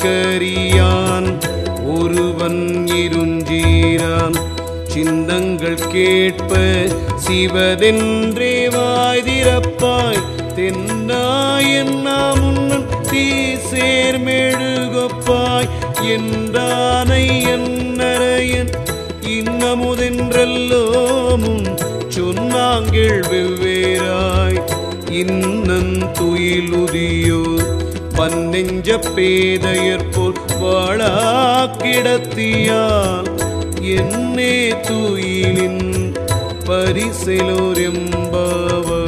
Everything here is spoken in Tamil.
சிந்திக்கரியான் ஒருவன் இருஞ்சீரான் சிந்தங்கள் கேட்ப சிவதென்றே வாய்திரப்பாய் தென்னாயன் நாம் முன்னன் தீ சேர்மெழுகப்பாய் என்றானை என்னரையன் இன்னமுதென்றல்லோமும் சொன்னாங்கள் வெவ்வேறாய் இன்னன் துயிலுதியோ பன்னெஞ்ச பேதையர் போல் வாழா கிடத்தியால் என்னே துயிலின் பரிசெலோரெம்பவர்